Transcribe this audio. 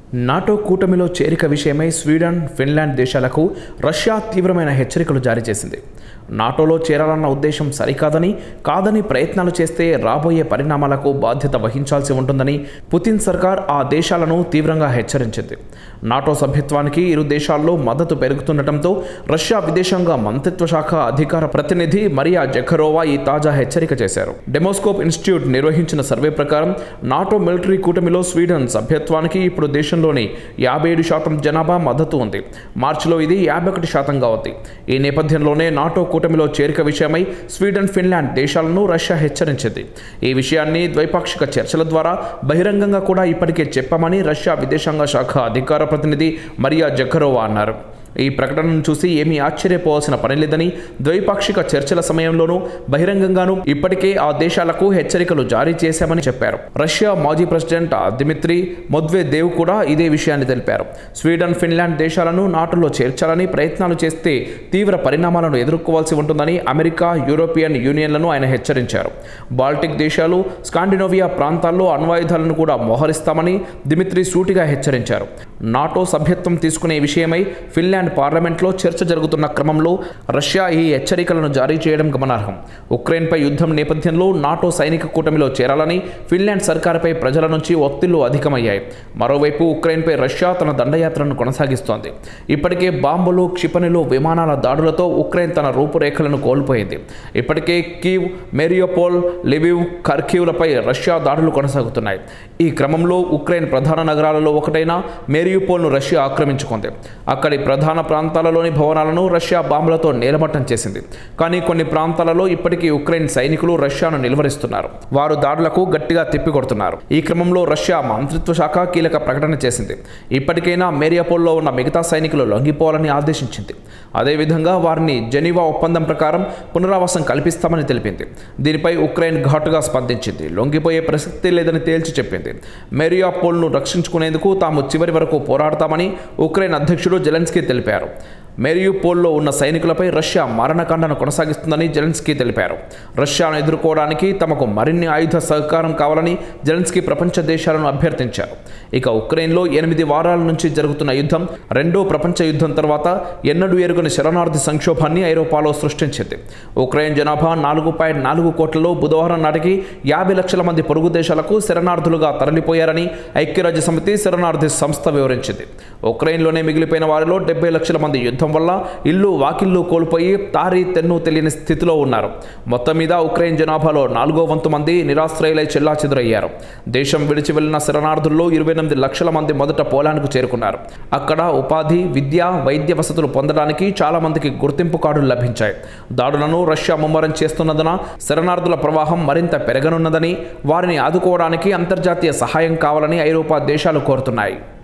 NATO కూటమిలో చేరిక విషయమై స్వీడన్ ఫిన్లాండ్ దేశాలకు రష్యా తీవ్రమైన హెచ్చరికలు జారీ చేసింది నాటోలో చేరాలన్న ఉద్దేశం సరికాదని కాదని ప్రయత్నాలు చేస్తే రాబోయే పరిణామాలకు బాధ్యత వహించాల్సి ఉంటుందని పుతిన్ సర్కార్ ఆ దేశాలను తీవ్రంగా హెచ్చరించింది నాటో సభ్యత్వానికి ఇరు దేశాల్లో మద్దతు పెరుగుతుండటంతో రష్యా విదేశాంగ మంత్రిత్వ శాఖ అధికార ప్రతినిధి మరియా జఖరోవా ఈ తాజా హెచ్చరిక చేశారు డెమోస్కోప్ ఇన్స్టిట్యూట్ నిర్వహించిన సర్వే ప్రకారం నాటో మిలిటరీ కూటమిలో స్వీడన్ సభ్యత్వానికి ఇప్పుడు దేశంలోని యాభై ఏడు శాతం జనాభా మద్దతు ఉంది మార్చిలో ఇది యాభై ఒకటి శాతంగా ఉంది ఈ నేపథ్యంలోనే నాటో కూటమిలో చేరిక విషయమై స్వీడన్ ఫిన్లాండ్ దేశాలను రష్యా హెచ్చరించింది ఈ విషయాన్ని ద్వైపాక్షిక చర్చల ద్వారా బహిరంగంగా కూడా ఇప్పటికే చెప్పామని రష్యా విదేశాంగ శాఖ అధికార ప్రతినిధి మరియా జఖరోవా అన్నారు ఈ ప్రకటనను చూసి ఏమీ ఆశ్చర్యపోవాల్సిన పని లేదని ద్వైపాక్షిక చర్చల సమయంలోనూ బహిరంగంగానూ ఇప్పటికే ఆ దేశాలకు హెచ్చరికలు జారీ చేశామని చెప్పారు రష్యా మాజీ ప్రెసిడెంట్ దిమిత్రి మొద్వేదేవ్ కూడా ఇదే విషయాన్ని తెలిపారు స్వీడన్ ఫిన్లాండ్ దేశాలను నాటోలో చేర్చాలని ప్రయత్నాలు చేస్తే తీవ్ర పరిణామాలను ఎదుర్కోవాల్సి ఉంటుందని అమెరికా యూరోపియన్ యూనియన్లను ఆయన హెచ్చరించారు బాల్టిక్ దేశాలు స్కాండినోవియా ప్రాంతాల్లో అణ్వాయుధాలను కూడా మోహరిస్తామని దిమిత్రి సూటిగా హెచ్చరించారు నాటో సభ్యత్వం తీసుకునే విషయమై ఫిన్లాండ్ పార్లమెంట్లో చర్చ జరుగుతున్న క్రమంలో రష్యా ఈ హెచ్చరికలను జారీ చేయడం గమనార్హం ఉక్రెయిన్పై యుద్ధం నేపథ్యంలో నాటో సైనిక కూటమిలో చేరాలని ఫిన్లాండ్ సర్కారుపై ప్రజల నుంచి ఒత్తిళ్లు అధికమయ్యాయి మరోవైపు ఉక్రెయిన్పై రష్యా తన దండయాత్రను కొనసాగిస్తోంది ఇప్పటికే బాంబులు క్షిపణులు విమానాల దాడులతో ఉక్రెయిన్ తన రూపురేఖలను కోల్పోయింది ఇప్పటికే కీవ్ మెరియోపోల్ లివివ్ ఖర్కీవ్లపై రష్యా దాడులు కొనసాగుతున్నాయి ఈ క్రమంలో ఉక్రెయిన్ ప్రధాన నగరాలలో ఒకటైన మేరియోపోల్ను రష్యా ఆక్రమించుకుంది అక్కడి ప్రధాన ప్రాంతాలలోని భవనాలను రష్యా బాంబులతో నేలమట్టం చేసింది కానీ కొన్ని ప్రాంతాలలో ఇప్పటికీ ఉక్రెయిన్ సైనికులు రష్యాను నిలువరిస్తున్నారు వారు దాడులకు గట్టిగా తిప్పికొడుతున్నారు ఈ క్రమంలో రష్యా మంత్రిత్వ శాఖ కీలక ప్రకటన చేసింది ఇప్పటికైనా మేరియాపోల్లో ఉన్న మిగతా సైనికులు లొంగిపోవాలని ఆదేశించింది అదేవిధంగా వారిని జెనీవా ఒప్పందం ప్రకారం పునరావాసం కల్పిస్తామని తెలిపింది దీనిపై ఉక్రెయిన్ ఘాటుగా స్పందించింది లొంగిపోయే ప్రసక్తి లేదని తేల్చి చెప్పింది మేరియాపోల్ను రక్షించుకునేందుకు తాము చివరి వరకు పోరాడతామని ఉక్రెయిన్ అధ్యక్షుడు జెలెన్స్కీ తెలిపారు మెరియుపోల్లో ఉన్న సైనికులపై రష్యా మారణకాండను కొనసాగిస్తుందని జెలెన్స్కీ తెలిపారు రష్యాను ఎదుర్కోవడానికి తమకు మరిన్ని ఆయుధ సహకారం కావాలని జెలెన్స్కీ ప్రపంచ దేశాలను అభ్యర్థించారు ఇక ఉక్రెయిన్లో ఎనిమిది వారాల నుంచి జరుగుతున్న యుద్ధం రెండో ప్రపంచ యుద్ధం తర్వాత ఎన్నడూ ఎరుగని శరణార్థి సంక్షోభాన్ని ఐరోపాలో సృష్టించింది ఉక్రెయిన్ జనాభా నాలుగు పాయింట్ నాలుగు కోట్లలో బుధవారం నాటికి యాభై లక్షల మంది పొరుగు దేశాలకు శరణార్థులుగా తరలిపోయారని ఐక్యరాజ్య సమితి శరణార్థి సంస్థ వివరించింది ఉక్రెయిన్లోనే మిగిలిపోయిన వారిలో డెబ్బై లక్షల మంది యుద్ధం వల్ల ఇల్లు వాకిళ్ళు కోల్పోయి తారీ తెన్ను తెలియని స్థితిలో ఉన్నారు మొత్తం మీద ఉక్రెయిన్ జనాభాలో నాలుగో వంతు మంది నిరాశ్రయులై చెల్లా చెదురయ్యారు దేశం విడిచి వెళ్లిన శరణార్థుల్లో ఇరవై ఎనిమిది లక్షల మంది మొదట పోలాండ్కు చేరుకున్నారు అక్కడ ఉపాధి విద్య వైద్య వసతులు పొందడానికి చాలా మందికి గుర్తింపు కార్డులు లభించాయి దాడులను రష్యా ముమ్మరం చేస్తున్నందున శరణార్థుల ప్రవాహం మరింత పెరగనున్నదని వారిని ఆదుకోవడానికి అంతర్జాతీయ సహాయం కావాలని ఐరోపా దేశాలు కోరుతున్నాయి